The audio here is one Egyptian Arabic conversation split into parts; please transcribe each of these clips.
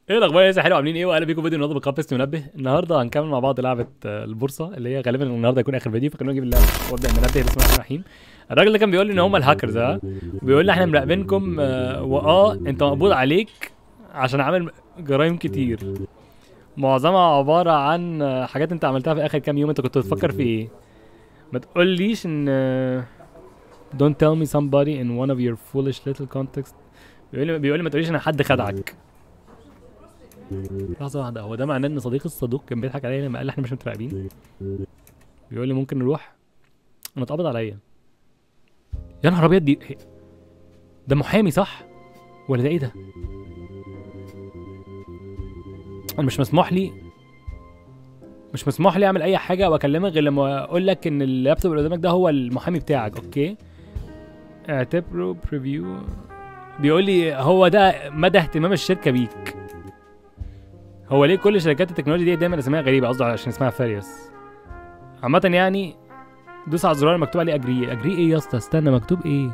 ايه الاخبار يا حلو عاملين ايه واهلا بيكم فيديو النهارده بقناه منبه النهارده هنكمل مع بعض لعبه آه، البورصه اللي هي غالبا النهارده هيكون اخر فيديو فخلونا نجيب اللعبه وابدا منبه بسم الله الرحمن الرحيم الراجل ده كان بيقول لي ان هم الهاكرز ها بيقول لي احنا مراقبينكم آه، واه انت مقبوض عليك عشان عامل جرائم كتير معظمها عباره عن آه، حاجات انت عملتها في اخر كام يوم انت كنت بتفكر في ايه ما تقوليش ان آه، don't tell me somebody in one of your foolish little context بيقول لي بيقول لي ما تقوليش ان حد خدعك لحظة واحدة هو ده معناه ان صديقي الصدوق كان بيضحك عليا لما قال لي احنا مش متراقبين بيقول لي ممكن نروح انا اتقبض عليا يا نهار ابيض دي هي- ده محامي صح ولا ده ايه ده انا مش مسموح لي مش مسموح لي اعمل اي حاجه واكلمك غير لما اقول لك ان اللابتوب اللي قدامك ده هو المحامي بتاعك اوكي اعتبره بريفيو بيقول لي هو ده مدى اهتمام الشركه بيك هو ليه كل شركات التكنولوجيا دي دايما اسمها غريبه قصدي عشان اسمها فاريوس عامة يعني دوس على الزرار مكتوب عليه اجري اجري ايه يا اسطى استنى مكتوب ايه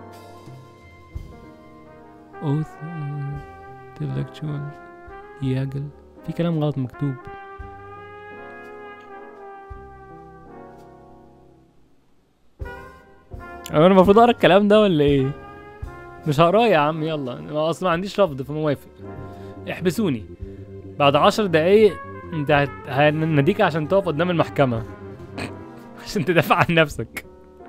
اوث intellectual ياجل في كلام غلط مكتوب انا المفروض اقرا الكلام ده ولا ايه مش هقراه يا عم يلا ما اصلا ما عنديش رفض فموافق احبسوني بعد عشر دقايق انت هت... هنديك عشان تقف قدام المحكمة عشان تدافع عن نفسك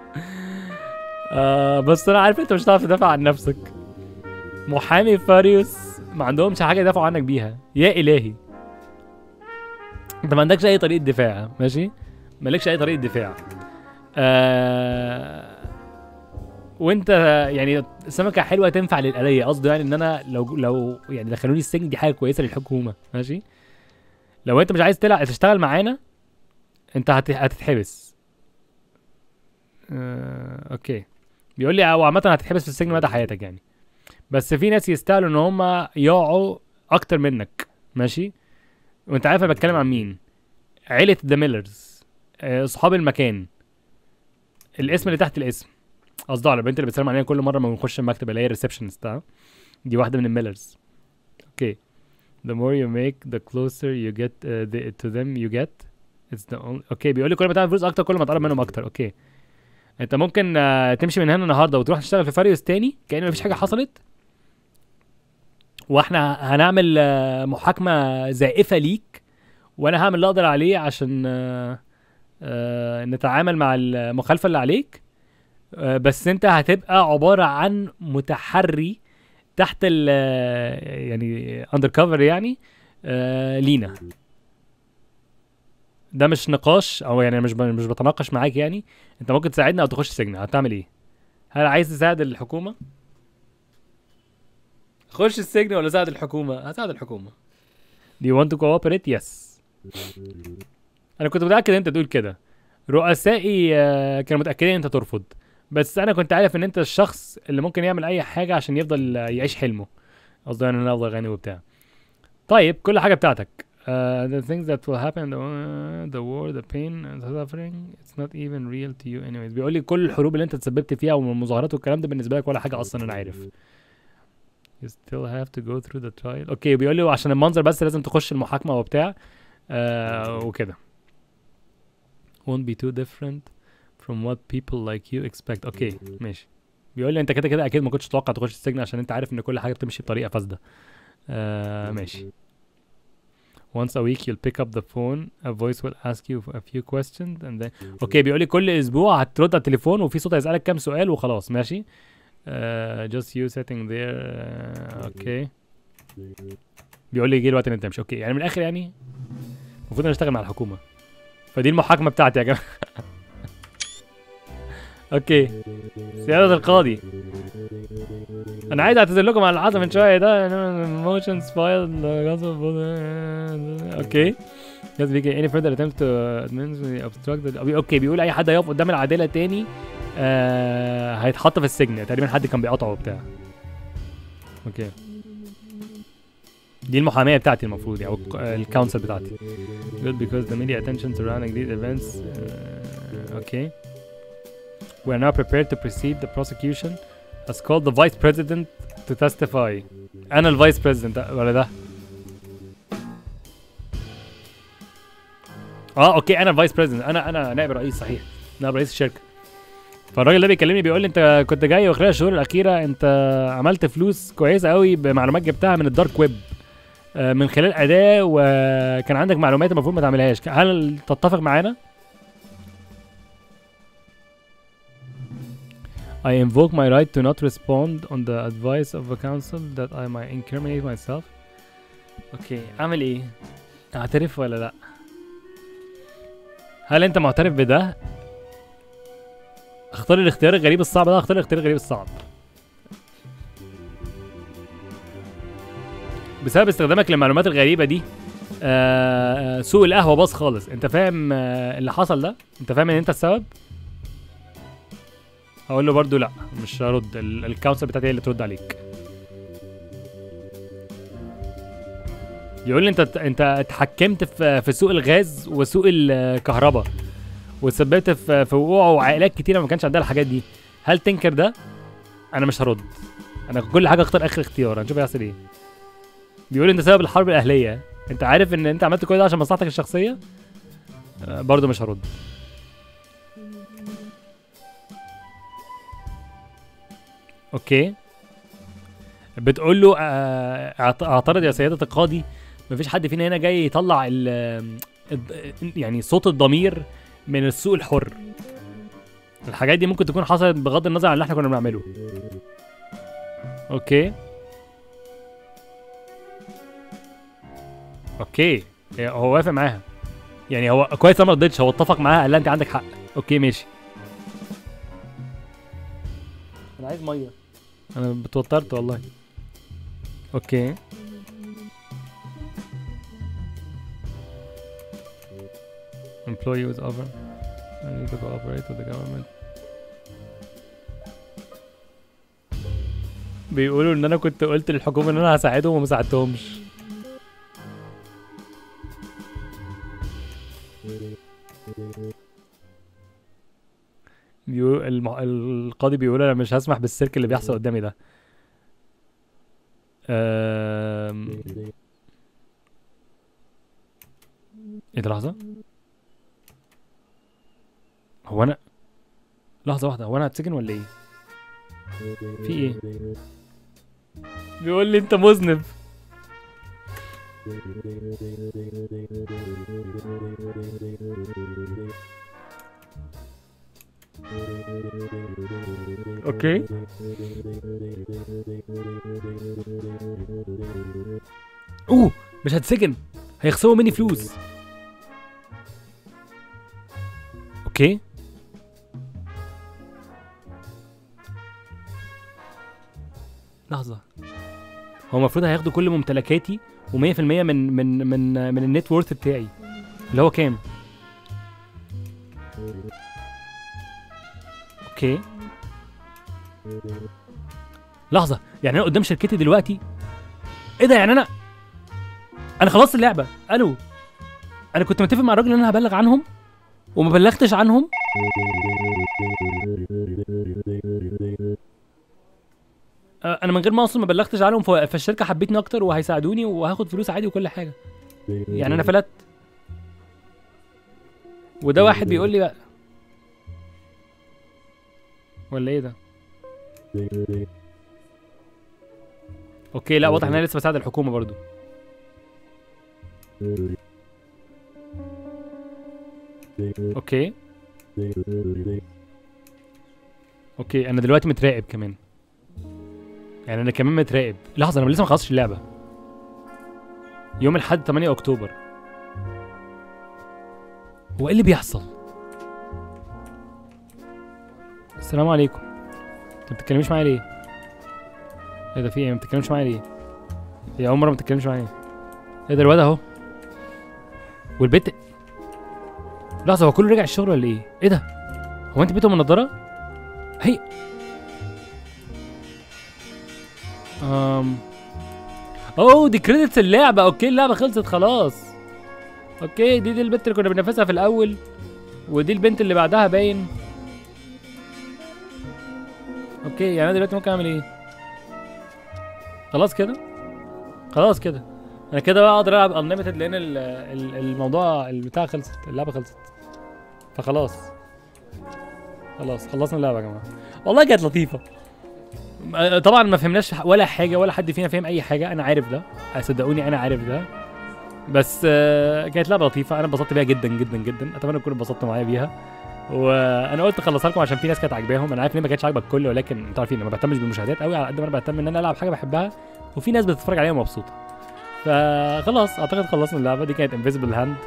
آه بس انا عارف انت مش هتعرف تدافع عن نفسك محامي فاريوس ما عندهمش حاجة يدافعوا عنك بيها يا الهي انت ما عندكش اي طريقة دفاع ماشي مالكش اي طريقة دفاع آه وانت يعني سمكة حلوة تنفع للقلية قصدي يعني ان انا لو لو يعني دخلوني السجن دي حاجة كويسة للحكومة ماشي لو انت مش عايز تلعب تشتغل معانا انت هت... هتتحبس آه... اوكي بيقول لي او عامة هتتحبس في السجن مدى حياتك يعني بس في ناس يستاهلوا ان هم يقعوا اكتر منك ماشي وانت عارف انا بتكلم عن مين عيلة ذا ميلرز اصحاب المكان الاسم اللي تحت الاسم قصدي على البنت اللي بتسلم علينا كل مره ما بنخش المكتب اللي هي الريسبشنست دي واحده من الميلرز اوكي the more you make the closer you get uh, the, to them you get it's the only اوكي بيقول لي كل ما تعمل فلوس اكتر كل ما تقرب منهم اكتر اوكي انت ممكن uh, تمشي من هنا النهارده وتروح تشتغل في فاريوس تاني كأن مفيش حاجه حصلت واحنا هنعمل uh, محاكمه زائفه ليك وانا هعمل اللي اقدر عليه عشان uh, uh, نتعامل مع المخالفه اللي عليك آه، بس انت هتبقى عباره عن متحري تحت ال يعني اندر كفر يعني آه، لينا ده مش نقاش او يعني مش ب- مش بتناقش معاك يعني انت ممكن تساعدنا او تخش سجن هتعمل ايه هل عايز تساعد الحكومه خش السجن ولا ساعد الحكومه هساعد الحكومه Do you want to cooperate? Yes. انا كنت متاكد انت تقول كده رؤسائي آه، كانوا متاكدين انت ترفض بس انا كنت عارف ان انت الشخص اللي ممكن يعمل اي حاجه عشان يفضل آه، يعيش حلمه قصدي يعني ان انا افضل غني وبتاع طيب كل حاجه بتاعتك uh, the things that will happen the, uh, the war the pain and the suffering it's not even real to you anyways بيقول لي كل الحروب اللي انت تسببت فيها والمظاهرات والكلام ده بالنسبه لك ولا حاجه اصلا انا عارف you still have to go through the trial اوكي بيقول لي عشان المنظر بس لازم تخش المحاكمه وبتاع آه وكده won't be too different from what people like you expect اوكي ماشي بيقول لي انت كده كده اكيد ما كنتش تتوقع تخش السجن عشان انت عارف ان كل حاجه بتمشي بطريقه فاسده آه ماشي once a week you'll pick up the phone a voice will ask you a few questions and then اوكي بيقول لي كل اسبوع هترد على التليفون وفي صوت هيسالك كام سؤال وخلاص ماشي uh, just you sitting there uh, اوكي بيقول لي جه الوقت ان انت تمشي اوكي يعني من الاخر يعني المفروض انا اشتغل مع الحكومه فدي المحاكمه بتاعتي يا جماعه اوكي سيادة القاضي انا عايز اعتذر لكم على اللي حصل من شويه ده motions filed اوكي just begin any further attempt to administer obstruct the- اوكي بيقول اي حد هيقف قدام العداله تاني آه هيتحط في السجن تقريبا حد كان بيقطعه وبتاع اوكي دي المحاميه بتاعتي المفروض يعني او الكونسل بتاعتي good because the media attention surrounding these events uh, okay we are now prepared to proceed the prosecution has called the vice president to testify انا الفايس president ولا ده اه اوكي انا فايس بريزنت انا انا نائب رئيس صحيح نائب رئيس الشركه فالراجل ده بيكلمني بيقول لي انت كنت جاي وخلال الشهور الاخيره انت عملت فلوس كويسه قوي بمعلومات جبتها من الدارك ويب آه، من خلال اداه وكان عندك معلومات المفروض ما تعملهاش هل تتفق معانا I invoke my right to not respond on the advice of a council that I might incriminate myself. اوكي اعمل ايه؟ اعترف ولا لا؟ هل انت معترف بده؟ اختار الاختيار الغريب الصعب ده اختار الاختيار الغريب الصعب. بسبب استخدامك للمعلومات الغريبة دي آه آه، سوق القهوة باظ خالص، انت فاهم آه اللي حصل ده؟ انت فاهم ان انت السبب؟ هقول له برضو لا مش هرد ال- الكونسل بتاعتي هي اللي ترد عليك يقول لي انت انت اتحكمت في في سوق الغاز وسوق الكهرباء وسببت في في وقوع عائلات كتيره ما كانش عندها الحاجات دي هل تنكر ده انا مش هرد انا كل حاجه اختار اخر اختيار هنشوف هيحصل ايه بيقول انت سبب الحرب الاهليه انت عارف ان انت عملت كل ده عشان مصلحتك الشخصيه آه، برضه مش هرد اوكي بتقول له آه، اعت- اعترض يا سيادة القاضي مفيش حد فينا هنا جاي يطلع ال الد- يعني صوت الضمير من السوق الحر الحاجات دي ممكن تكون حصلت بغض النظر عن اللي احنا كنا بنعمله اوكي اوكي إيه، هو وافق معاها يعني هو كويس أنا ما رضيتش هو اتفق معاها قال لها انت عندك حق اوكي ماشي انا عايز ميه انا اتوترت والله اوكي employee was over I need to cooperate with the government بيقولوا ان انا كنت قلت للحكومه ان انا هساعدهم وما ساعدتهمش بيقول المح... القاضي بيقول انا مش هسمح بالسيرك اللي بيحصل قدامي ده أم... ايه ده لحظه هو انا لحظه واحده هو انا هتسجن ولا ايه في ايه بيقول لي انت مذنب اوكي اوه مش هتسجن هيخسروا مني فلوس اوكي لحظة هو المفروض هياخدوا كل ممتلكاتي و100% من من من من النت وورث بتاعي اللي هو كام؟ اوكي لحظة يعني انا قدام شركتي دلوقتي ايه ده يعني انا انا خلصت اللعبة الو انا كنت متفق مع الراجل ان انا هبلغ عنهم وما بلغتش عنهم آه، انا من غير ما اصلا ما بلغتش عنهم ف- فالشركه حبتني اكتر وهيساعدوني وهاخد فلوس عادي وكل حاجه يعني انا فلت وده واحد بيقول لي بقى ولا ايه ده اوكي لا واضح ان انا لسه بساعد الحكومه برضو اوكي اوكي انا دلوقتي متراقب كمان يعني انا كمان متراقب لحظه انا لسه ما خلصتش اللعبه يوم الاحد 8 اكتوبر هو ايه اللي بيحصل السلام عليكم انت ما بتتكلميش معايا ليه ايه ده في ايه ما بتتكلمش معايا ليه هي اول مره ما بتتكلمش معايا ايه ده الواد اهو والبت لحظه هو كله رجع الشغل ولا ايه ايه ده هو انت بيتهم النضاره هي أم... اوه دي كريدتس اللعبة اوكي اللعبة خلصت خلاص اوكي دي دي البنت اللي كنا بننافسها في الاول ودي البنت اللي بعدها باين اوكي يعني انا دلوقتي ممكن اعمل ايه خلاص كده خلاص كده انا كده بقى اقدر العب انليمتد لان ال- ال- الموضوع البتاع خلصت اللعبه خلصت فخلاص خلاص خلصنا اللعبه يا جماعه والله كانت لطيفه م- طبعا ما فهمناش ولا حاجه ولا حد فينا فهم اي حاجه انا عارف ده صدقوني انا عارف ده بس آه، كانت لعبه لطيفه انا انبسطت بيها جدا جدا جدا اتمنى تكونوا انبسطتوا معايا بيها وانا قلت اخلصها لكم عشان في ناس كانت عاجباهم انا عارف ان ما كانتش عاجبه الكل ولكن انتوا عارفين أنا ما بهتمش بالمشاهدات قوي على قد ما انا بهتم ان انا العب حاجه بحبها وفي ناس بتتفرج عليها مبسوطه فخلاص اعتقد خلصنا اللعبه دي كانت انفيزبل هاند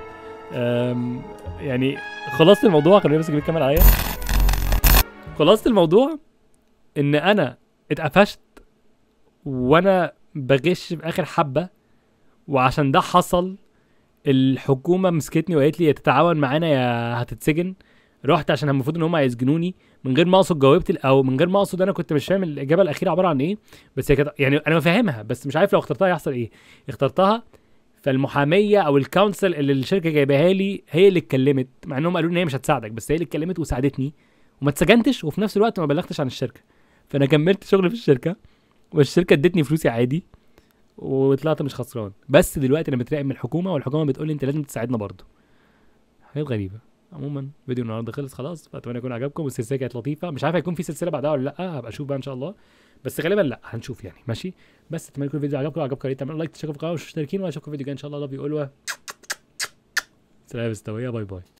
يعني خلصت الموضوع خلينا بس بيكمل عليا خلصت الموضوع ان انا اتقفشت وانا بغش في اخر حبه وعشان ده حصل الحكومه مسكتني وقالت لي يا تتعاون معانا يا هتتسجن رحت عشان المفروض ان هم هيسجنوني من غير ما اقصد جاوبت ال- او من غير ما اقصد انا كنت مش فاهم الاجابه الاخيره عباره عن ايه بس هي كانت يعني انا فاهمها بس مش عارف لو اخترتها يحصل ايه اخترتها فالمحاميه او الكونسل اللي الشركه جايباها لي هي اللي اتكلمت مع انهم قالوا ان هي مش هتساعدك بس هي اللي اتكلمت وساعدتني وما اتسجنتش وفي نفس الوقت ما بلغتش عن الشركه فانا كملت شغل في الشركه والشركه ادتني فلوسي عادي وطلعت مش خسران بس دلوقتي انا بتراقب من الحكومه والحكومه بتقول لي انت لازم تساعدنا برضه حاجات غريبه عموما فيديو النهارده خلص خلاص فاتمنى يكون عجبكم والسلسله كانت لطيفه مش عارف هيكون في سلسله بعدها ولا لا هبقى اشوف بقى ان شاء الله بس غالبا لا هنشوف يعني ماشي بس اتمنى يكون الفيديو عجبكم عجبكم يا ريت تعملوا لايك تشتركوا في القناه ومش مشتركين واشوفكم في فيديو جاي ان شاء الله لاف يو اول سلام مستويه باي باي